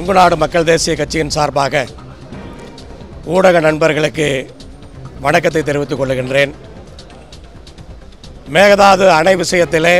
கொங்கு நாடு மக்கள் தேசிய கட்சியின் சார்பாக ஊடக நண்பர்களுக்கு வணக்கத்தை தெரிவித்துக் கொள்கின்றேன் மேகதாது அணை விஷயத்திலே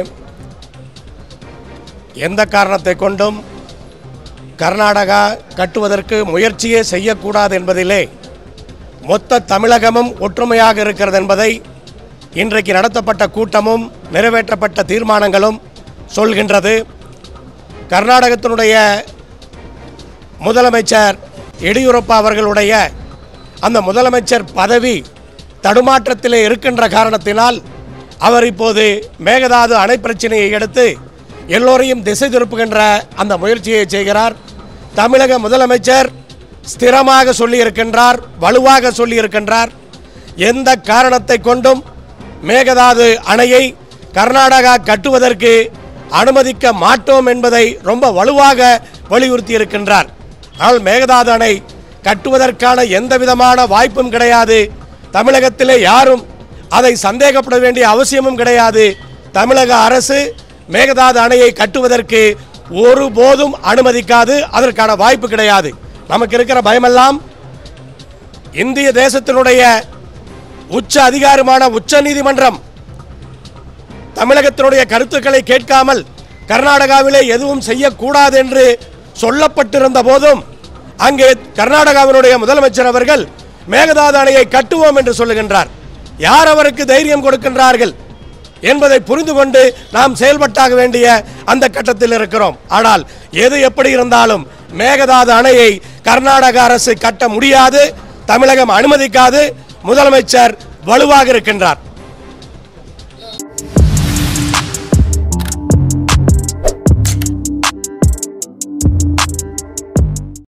எந்த காரணத்தை கொண்டும் கர்நாடகா கட்டுவதற்கு முயற்சியே செய்யக்கூடாது என்பதிலே மொத்த தமிழகமும் ஒற்றுமையாக இருக்கிறது என்பதை இன்றைக்கு நடத்தப்பட்ட கூட்டமும் நிறைவேற்றப்பட்ட தீர்மானங்களும் சொல்கின்றது கர்நாடகத்தினுடைய முதலமைச்சர் எடியூரப்பா அவர்களுடைய அந்த முதலமைச்சர் பதவி தடுமாற்றத்திலே இருக்கின்ற காரணத்தினால் அவர் இப்போது மேகதாது அணை பிரச்சனையை எடுத்து எல்லோரையும் திசை திருப்புகின்ற அந்த முயற்சியை செய்கிறார் தமிழக முதலமைச்சர் ஸ்திரமாக சொல்லியிருக்கின்றார் வலுவாக சொல்லியிருக்கின்றார் எந்த காரணத்தை கொண்டும் மேகதாது அணையை கர்நாடகா கட்டுவதற்கு அனுமதிக்க மாட்டோம் என்பதை ரொம்ப வலுவாக வலியுறுத்தி இருக்கின்றார் ஆனால் மேகதாது அணை கட்டுவதற்கான எந்த விதமான வாய்ப்பும் கிடையாது தமிழகத்திலே யாரும் அதை சந்தேகப்பட வேண்டிய அவசியமும் கிடையாது தமிழக அரசு மேகதாது அணையை கட்டுவதற்கு ஒருபோதும் அனுமதிக்காது அதற்கான வாய்ப்பு கிடையாது நமக்கு இருக்கிற பயமெல்லாம் இந்திய தேசத்தினுடைய உச்ச அதிகாரமான உச்ச நீதிமன்றம் தமிழகத்தினுடைய கருத்துக்களை கேட்காமல் கர்நாடகாவிலே எதுவும் செய்யக்கூடாது என்று சொல்லப்பட்டிருந்த போதும் அங்கே கர்நாடகாவினுடைய முதலமைச்சர் அவர்கள் மேகதாது அணையை கட்டுவோம் என்று சொல்லுகின்றார் யார் அவருக்கு தைரியம் கொடுக்கின்றார்கள் என்பதை புரிந்து கொண்டு நாம் செயல்பட்டாக வேண்டிய அந்த கட்டத்தில் இருக்கிறோம் ஆனால் எது எப்படி இருந்தாலும் மேகதாது அணையை கர்நாடக அரசு கட்ட முடியாது தமிழகம் அனுமதிக்காது முதலமைச்சர் வலுவாக இருக்கின்றார்